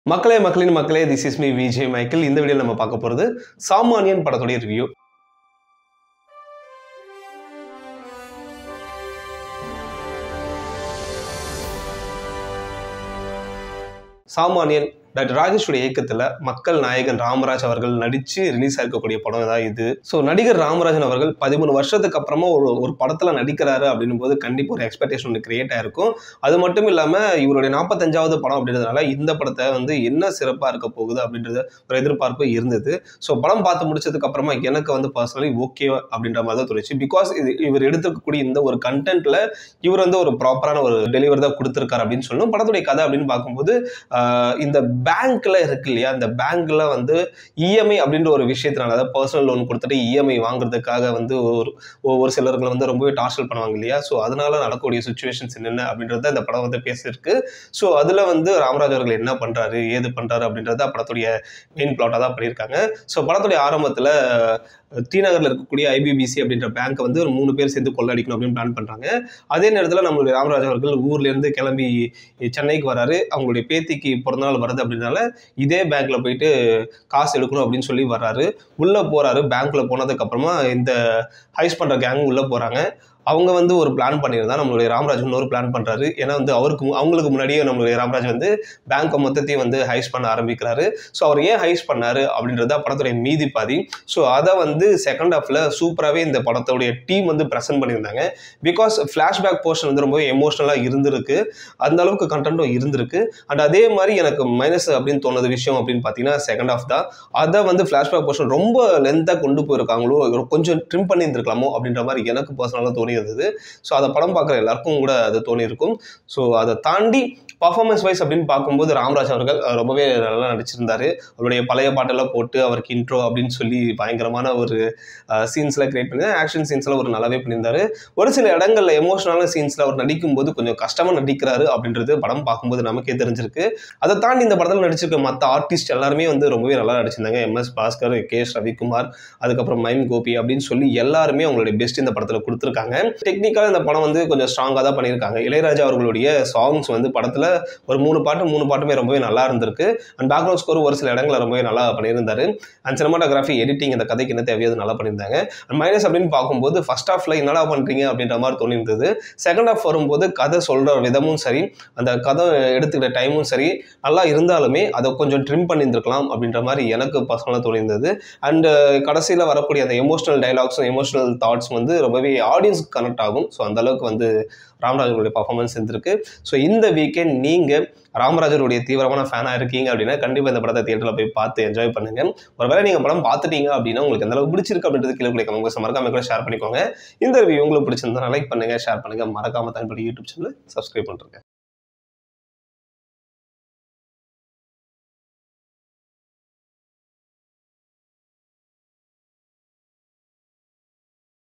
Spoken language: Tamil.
மக்களே மக்களின் மக்களே this is me Vijay Michael இந்த வீடியோவில் நம்ம பார்க்க போகிறது சாமானியன் படத்துடைய ரிவ்யூ சாமானியன் டாக்டர் ராஜேஷுடைய இயக்கத்தில் மக்கள் நாயகன் ராமராஜ் அவர்கள் நடித்து ரிலீஸ் ஆயிருக்கக்கூடிய படம் தான் இது ஸோ நடிகர் ராமராஜன் அவர்கள் பதிமூணு வருஷத்துக்கு அப்புறமா ஒரு ஒரு படத்தில் நடிக்கிறாரு அப்படின்னும் போது கண்டிப்பாக ஒரு எக்ஸ்பெக்டேஷன் ஒன்று கிரியேட் ஆயிருக்கும் அது மட்டும் இல்லாமல் இவருடைய நாற்பத்தஞ்சாவது படம் அப்படின்றதுனால இந்த படத்தை வந்து என்ன சிறப்பாக இருக்க போகுது அப்படின்றது ஒரு எதிர்பார்ப்பு இருந்தது ஸோ படம் பார்த்து முடிச்சதுக்கு அப்புறமா எனக்கு வந்து பர்சனலி ஓகே அப்படின்ற மாதிரி தான் தோணுச்சு பிகாஸ் இது இவர் எடுத்துக்கக்கூடிய இந்த ஒரு கண்டென்ட்ல இவர் வந்து ஒரு ப்ராப்பரான ஒரு டெலிவரி தான் கொடுத்துருக்காரு அப்படின்னு சொல்லணும் படத்துடைய கதை அப்படின்னு பார்க்கும்போது ஆஹ் இந்த பேங்க்ல இருக்கு இல்லையா அந்த பேங்க்ல வந்து இஎம்ஐ அப்படின்ற ஒரு விஷயத்தினால அதாவது பர்சனல் லோன் கொடுத்துட்டு இஎம்ஐ வாங்குறதுக்காக வந்து ஒரு ஒரு சிலர்களை வந்து ரொம்பவே டார்ச்சர் பண்ணுவாங்க இல்லையா ஸோ அதனால நடக்கக்கூடிய சுச்சுவேஷன்ஸ் என்னென்ன அப்படின்றத இந்த படம் வந்து பேசியிருக்கு ஸோ அதில் வந்து ராமராஜ் அவர்கள் என்ன பண்ணுறாரு ஏது பண்ணுறாரு அப்படின்றத படத்துடைய மெயின் பிளாட்டாக தான் பண்ணியிருக்காங்க ஸோ படத்துடைய ஆரம்பத்தில் டி நகரில் இருக்கக்கூடிய ஐபிபிசி அப்படின்ற பேங்க்கை வந்து ஒரு மூணு பேர் சேர்ந்து கொள்ளடிக்கணும் அப்படின்னு பிளான் பண்ணுறாங்க அதே நேரத்தில் நம்மளுடைய ராமராஜ் அவர்கள் ஊர்லேருந்து கிளம்பி சென்னைக்கு வராரு அவங்களுடைய பேத்திக்கு பிறந்தநாள் வருது அப்படின்னால இதே பேங்க்ல போயிட்டு காசு எடுக்கணும் அப்படின்னு சொல்லி வர்றாரு உள்ளே போகிறாரு பேங்க்ல போனதுக்கப்புறமா இந்த ஹைஸ் பண்ணுற கேங் உள்ளே போகிறாங்க அவங்க வந்து ஒரு பிளான் பண்ணியிருந்தா நம்மளுடைய ராமராஜ் இன்னொரு பிளான் பண்ணுறாரு ஏன்னா வந்து அவருக்கு மு- அவங்களுக்கு முன்னாடியே நம்மளுடைய ராமராஜ் வந்து பேங்க்கை மொத்தத்தையும் வந்து ஹைஸ் பண்ண ஆரம்பிக்கிறாரு ஸோ அவர் ஏன் ஹைஸ் பண்ணாரு அப்படின்றத படத்துடைய மீதி பாதி ஸோ அதை வந்து செகண்ட் ஹாஃப்ல சூப்பராகவே இந்த படத்துடைய டீம் வந்து ப்ரெசென்ட் பண்ணியிருந்தாங்க பிகாஸ் ஃப்ளாஷ்பேக் போர்ஷன் வந்து ரொம்ப எமோஷ்னலாக இருந்திருக்கு அந்த அளவுக்கு கண்டென்ட்டும் இருந்திருக்கு அண்ட் அதே மாதிரி எனக்கு மைனஸ் அப்படின்னு தோணுது விஷயம் அப்படின்னு பார்த்தீங்கன்னா செகண்ட் ஹாஃப் தான் அதை வந்து ஃப்ளாஷ்பேக் போர்ஷன் ரொம்ப லென்த்தாக கொண்டு போயிருக்காங்களோ கொஞ்சம் ட்ரிம் பண்ணியிருந்திருக்கலாமோ அப்படின்ற மாதிரி எனக்கு பர்சனலாக தோணி இருந்தது ஸோ அதை படம் பார்க்குற எல்லாருக்கும் கூட அது தோணி இருக்கும் ஸோ அதை தாண்டி பர்ஃபார்மன்ஸ் வைஸ் அப்படின்னு பார்க்கும்போது ராமராஜ் அவர்கள் அஹ், ரொம்பவே நல்லா நடிச்சிருந்தாரு அவருடைய பழைய பாட்டெல்லாம் போட்டு அவருக்கு இன்ட்ரோ அப்படின்னு சொல்லி பயங்கரமான ஒரு சீன்ஸ்லாம் கிரியேட் பண்ணி ஆக்ஷன் சீன்ஸ்லாம் ஒரு நல்லாவே பண்ணியிருந்தாரு ஒரு சில இடங்கள்ல எமோஷனலான சீன்ஸ்ல அவர் நடிக்கும்போது கொஞ்சம் கஷ்டமா நடிக்கிறாரு அப்படின்றது படம் பார்க்கும்போது நமக்கே தெரிஞ்சிருக்கு அதை தாண்டி இந்த படத்தில் நடிச்சிருக்க மற்ற ஆர்டிஸ்ட் எல்லாருமே வந்து ரொம்பவே நல்லா நடிச்சிருந்தாங்க MS Bhaskar K S Ravikumar அதுக்கப்புறம் மைம் கோபி அப்படின்னு சொல்லி எல்லாருமே அவங்களுடைய பெஸ்ட் இந்த படத்தில் கொடுத்துருக்காங்க டெக்னிக்கலாக இந்த படம் வந்து கொஞ்சம் ஸ்ட்ராங்காக தான் பண்ணியிருக்காங்க இளையராஜா அவர்களுடைய சாங்ஸ் வந்து படத்தில் ஒரு மூணு பாட்டு மூணு பாட்டுமே ரொம்பவே நல்லா இருந்திருக்கு அண்ட் பேக்ரவுண்ட் ஸ்கோர் ஒரு சில இடங்களில் ரொம்பவே நல்லா பண்ணியிருந்தாரு அண்ட் சினிமாட்டோகிராஃபி எடிட்டிங் இந்த கதைக்கு என்ன தேவையோ அது நல்லா பண்ணியிருந்தாங்க அண்ட் மைனஸ் அப்படின்னு பார்க்கும்போது ஃபர்ஸ்ட் ஹாஃப்ல என்னடா பண்ணுறீங்க அப்படின்ற மாதிரி தோணியிருந்தது செகண்ட் ஹாஃப் வரும்போது கதை சொல்கிற விதமும் சரி அந்த கதை எடுத்துக்கிற டைமும் சரி நல்லா இருந்தாலுமே அதை கொஞ்சம் ட்ரிம் பண்ணியிருந்திருக்கலாம் அப்படின்ற மாதிரி எனக்கு பர்சனலாக தோணியிருந்தது அண்ட் கடைசியில் வரக்கூடிய அந்த எமோஷனல் டைலாக்ஸும் எமோஷனல் தாட்ஸ் வந்து ரொம்பவே ஆடியன்ஸ்க்கு கனெக்ட் ஆகும் ஸோ அந்த அளவுக்கு வந்து ராமராஜனுடைய பர்ஃபார்மன்ஸ் இருந்திருக்கு ஸோ இந்த வீக்கெண்ட் நீங்கள் ராமராஜருடைய தீவிரமான ஃபேனாக இருக்கீங்க அப்படின்னா கண்டிப்பாக இந்த படத்தை தியேட்டரில் போய் பார்த்து என்ஜாய் பண்ணுங்க ஒருவேளை நீங்கள் படம் பார்த்துட்டீங்க அப்படின்னா உங்களுக்கு எந்த அளவுக்கு பிடிச்சிருக்கு அப்படின்றது கீழே கொடுக்க உங்கள் மறக்காம கூட ஷேர் பண்ணிக்கோங்க இந்த ரிவ்யூ உங்களுக்கு பிடிச்சிருந்தா லைக் பண்ணுங்க ஷேர் பண்ணுங்க மறக்காம தனிப்பட்ட யூடியூப் சேனல் சப்ஸ்கிரைப் பண்ணுறேன்